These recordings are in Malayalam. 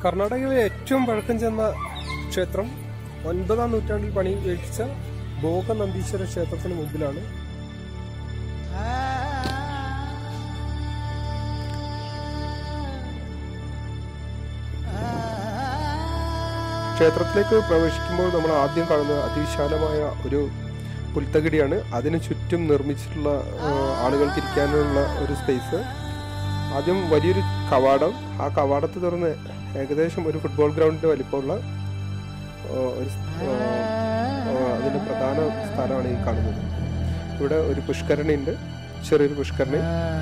കർണാടകയിലെ ഏറ്റവും പഴക്കം ചെന്ന ക്ഷേത്രം ഒൻപതാം നൂറ്റാണ്ടിൽ പണി കഴിച്ച ഭോഗനന്ദീശ്വര ക്ഷേത്രത്തിന് മുമ്പിലാണ് ക്ഷേത്രത്തിലേക്ക് പ്രവേശിക്കുമ്പോൾ നമ്മൾ ആദ്യം കാണുന്നത് അതിവിശാലമായ ഒരു പുൽത്തകിടിയാണ് അതിന് ചുറ്റും നിർമ്മിച്ചിട്ടുള്ള ആ, ആളുകൾക്ക് ഇരിക്കാനുള്ള ഒരു സ്പേസ് ആദ്യം വലിയൊരു കവാടം ആ കവാടത്ത് തുറന്ന് ഏകദേശം ഒരു ഫുട്ബോൾ ഗ്രൗണ്ടിന്റെ വലിപ്പമുള്ള ആ, ഒരു സ്- ആ, ആ, അതിന്റെ പ്രധാന സ്ഥലമാണ് ഈ കാണുന്നത് ഇവിടെ ഒരു പുഷ്കരണി ഉണ്ട് ചെറിയൊരു പുഷ്കരണി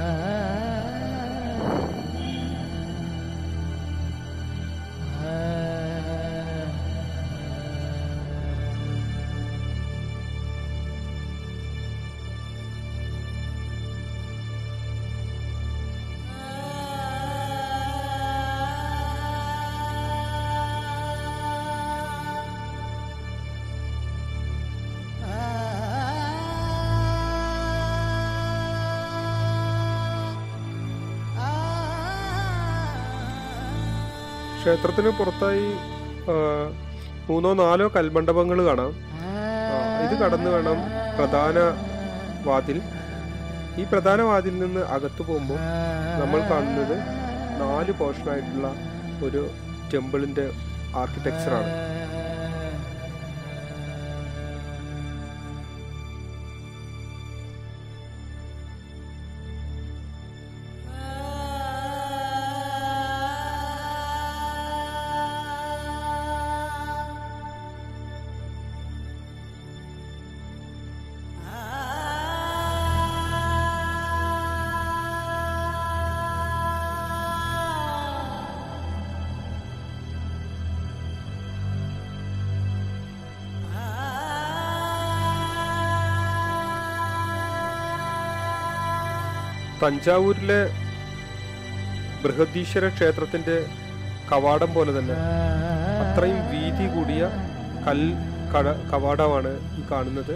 ക്ഷേത്രത്തിന് പുറത്തായി ആ, മൂന്നോ നാലോ കൽമണ്ഡപങ്ങൾ കാണാം ആ, ഇത് കടന്നു വേണം പ്രധാന വാതിൽ ഈ പ്രധാന വാതിൽ നിന്ന് അകത്തു പോകുമ്പോൾ നമ്മൾ കാണുന്നത് നാല് പോർഷനായിട്ടുള്ള ഒരു ടെമ്പിളിന്റെ ആർക്കിടെക്ചറാണ് തഞ്ചാവൂരിലെ ബൃഹദീശ്വര ക്ഷേത്രത്തിന്റെ കവാടം പോലെ തന്നെ അത്രയും വീതി കൂടിയ കൽ കട കവാടമാണ് ഈ കാണുന്നത്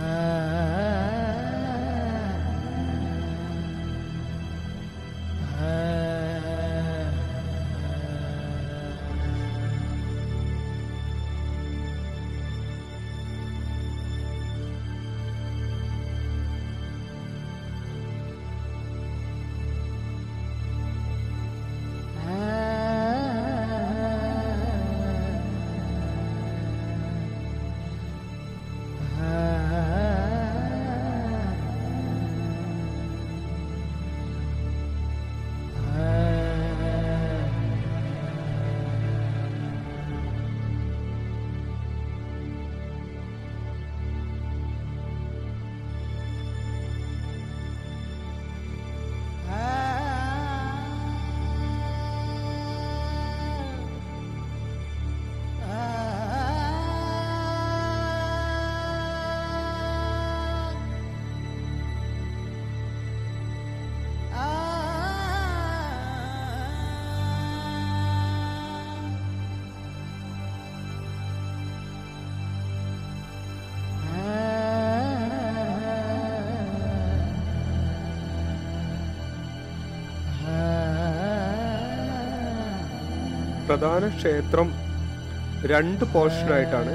പ്രധാന ക്ഷേത്രം രണ്ട് പോർഷനായിട്ടാണ്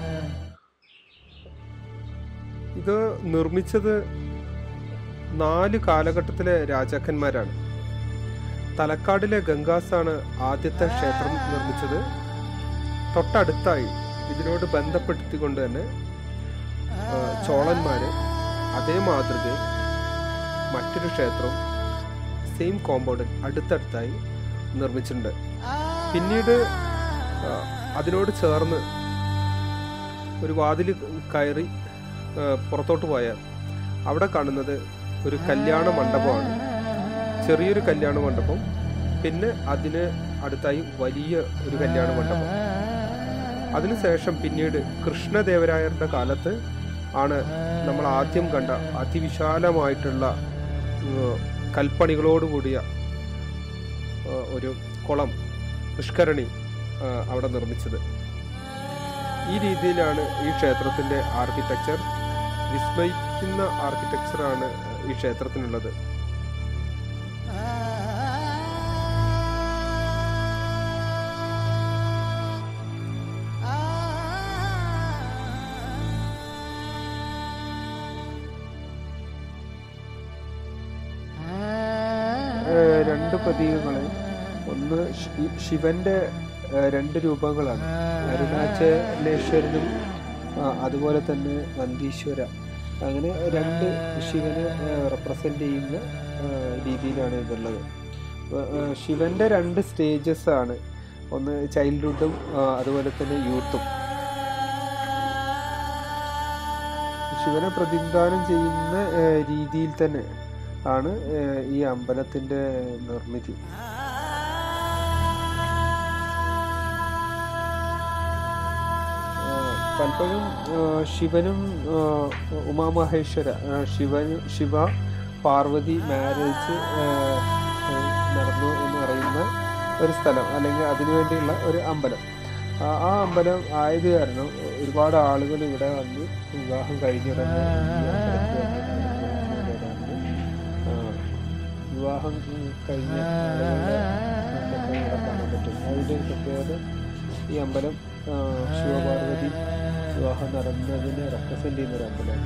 ഇത് നിർമ്മിച്ചത് നാല് കാലഘട്ടത്തിലെ രാജാക്കന്മാരാണ് തലക്കാടിലെ ഗംഗാസാണ് ആദ്യത്തെ ക്ഷേത്രം നിർമ്മിച്ചത് തൊട്ടടുത്തായി ഇതിനോട് ബന്ധപ്പെടുത്തിക്കൊണ്ട് തന്നെ ആ, ചോളന്മാര് അതേ മാതൃകയിൽ മറ്റൊരു ക്ഷേത്രം സെയിം കോമ്പൗണ്ടിൽ അടുത്തടുത്തായി നിർമ്മിച്ചിട്ടുണ്ട് പിന്നീട് ആ, അതിനോട് ചേർന്ന് ഒരു വാതിൽ കയറി ആ, പുറത്തോട്ട് പോയാൽ അവിടെ കാണുന്നത് ഒരു കല്യാണ മണ്ഡപമാണ് ചെറിയൊരു കല്യാണ മണ്ഡപം പിന്നെ അതിന് അടുത്തായി വലിയ ഒരു കല്യാണ മണ്ഡപം അതിനുശേഷം പിന്നീട് കൃഷ്ണദേവരായരുടെ കാലത്ത് ആണ് നമ്മൾ ആദ്യം കണ്ട അതിവിശാലമായിട്ടുള്ള ഉം, കൽപ്പണികളോടുകൂടിയ ആ, ഒരു കുളം പുഷ്കരണി ആ, അവിടെ നിർമ്മിച്ചത് ഈ രീതിയിലാണ് ഈ ക്ഷേത്രത്തിന്റെ ആർക്കിടെക്ചർ വിസ്മയിക്കുന്ന ആർക്കിടെക്ചറാണ് ഈ ക്ഷേത്രത്തിനുള്ളത് രണ്ട് പ്രതീകങ്ങൾ ഒന്ന് ശി- ശിവന്റെ ആ, രണ്ട് രൂപങ്ങളാണ് അരുണാചലേശ്വരനും ആ, അതുപോലെ തന്നെ നന്ദീശ്വര അങ്ങനെ രണ്ട് ശിവനെ റെപ്രസെന്റ് ചെയ്യുന്ന ആ, രീതിയിലാണ് ഇതുള്ളത് ആ, ആ, ശിവന്റെ രണ്ട് സ്റ്റേജസ് ആണ് ഒന്ന് ചൈൽഡ്ഹുഡും അതുപോലെ തന്നെ യൂത്തും ശിവനെ പ്രതിനിധാനം ചെയ്യുന്ന ആ, രീതിയിൽ തന്നെ ആണ് ആ, ഈ അമ്പലത്തിന്റെ നിർമ്മിതി ആ, പലപ്പോഴും ആ, ശിവനും ആ, ഉമാമഹേശ്വര ആ, ശിവൻ ശിവ പാർവതി മാരേജ് നടന്നു എന്ന് പറയുന്ന ഒരു സ്ഥലം അല്ലെങ്കിൽ അതിനു വേണ്ടിയുള്ള ഒരു അമ്പലം ആ ആ അമ്പലം ആയത് കാരണം ഒരുപാട് ആളുകൾ ഇവിടെ വന്ന് വിവാഹം കഴിഞ്ഞിടന്ന് ഈ അമ്പലത്തിൽ വന്ന് വരാറുണ്ട്. ആ, വിവാഹം ഉം, കഴിഞ്ഞ ആളുകളുടെ ഒക്കെ ഇവിടെ കാണാൻ പറ്റും അതിൻ്റെ ഒരു പ്രത്യേകത ഈ അമ്പലം ആ, ശിവപാർവതി വിവാഹം നടന്നതിനെ റെപ്രസെന്റ് ചെയ്യുന്ന ഒരു അമ്പലം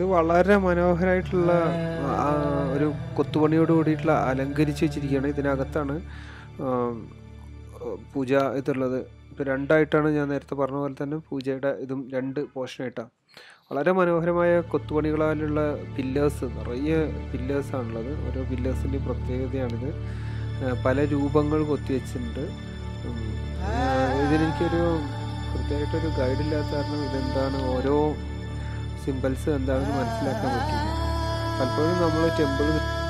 ഇത് വളരെ മനോഹരമായിട്ടുള്ള ആ, ഒരു കൊത്തുപണിയോട് കൂടിയിട്ടുള്ള അലങ്കരിച്ച് വെച്ചിരിക്കുകയാണ് ഇതിനകത്താണ് ആം, പൂജ ഇതുള്ളത് ഇപ്പോൾ രണ്ടായിട്ടാണ് ഞാൻ നേരത്തെ പറഞ്ഞ പോലെ തന്നെ പൂജയുടെ ഇതും രണ്ട് പോർഷനായിട്ടാണ് വളരെ മനോഹരമായ കൊത്തുപണികളാലുള്ള പില്ലേഴ്സ് നിറയെ പില്ലേഴ്സാണുള്ളത് ഓരോ പില്ലേഴ്സിൻ്റെയും പ്രത്യേകതയാണിത് ആ, പല രൂപങ്ങൾ കൊത്തിവെച്ചിട്ടുണ്ട് ഉം, ആ, ഇതിനെനിക്കൊരു കൃത്യമായിട്ടൊരു ഗൈഡില്ലാത്ത കാരണം ഇതെന്താണ് ഓരോ സിമ്പിൾസ് എന്താണെന്ന് മനസ്സിലാക്കാൻ പറ്റില്ല പലപ്പോഴും നമ്മൾ ടെമ്പിൾ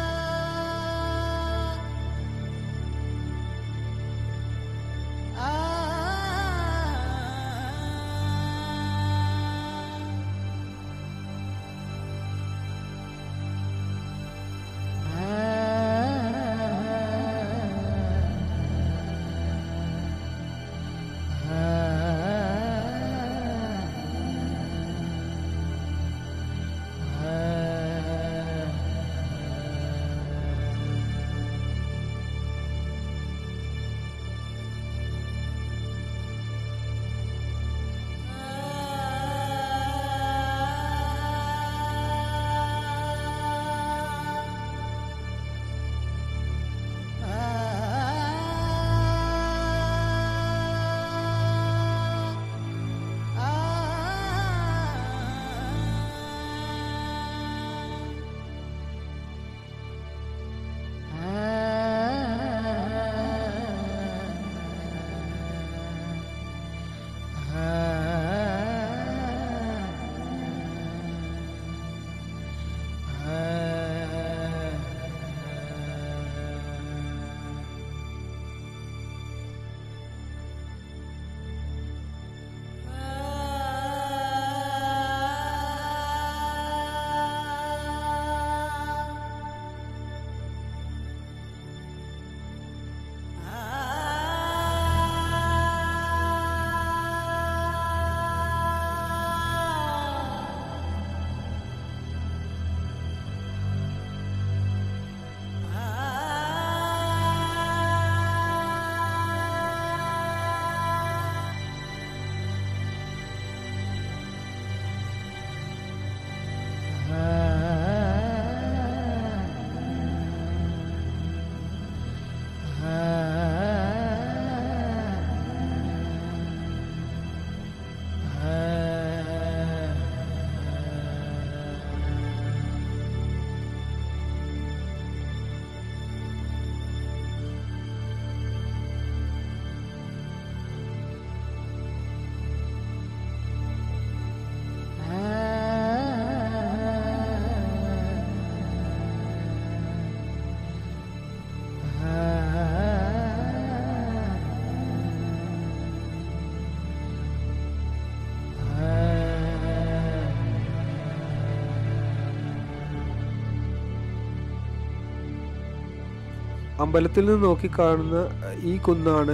അമ്പലത്തിൽ നിന്ന് നോക്കിക്കാണുന്ന ഈ കുന്നാണ്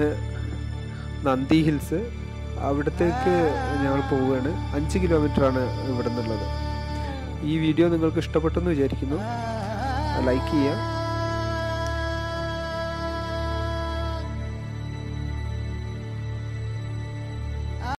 നന്ദി ഹിൽസ് അവിടത്തേക്ക് ഞങ്ങൾ പോവുകയാണ് അഞ്ച് കിലോമീറ്ററാണ് ഇവിടെ നിന്നുള്ളത് ഈ വീഡിയോ നിങ്ങൾക്ക് ഇഷ്ടപ്പെട്ടെന്ന് വിചാരിക്കുന്നു ലൈക്ക് ചെയ്യുക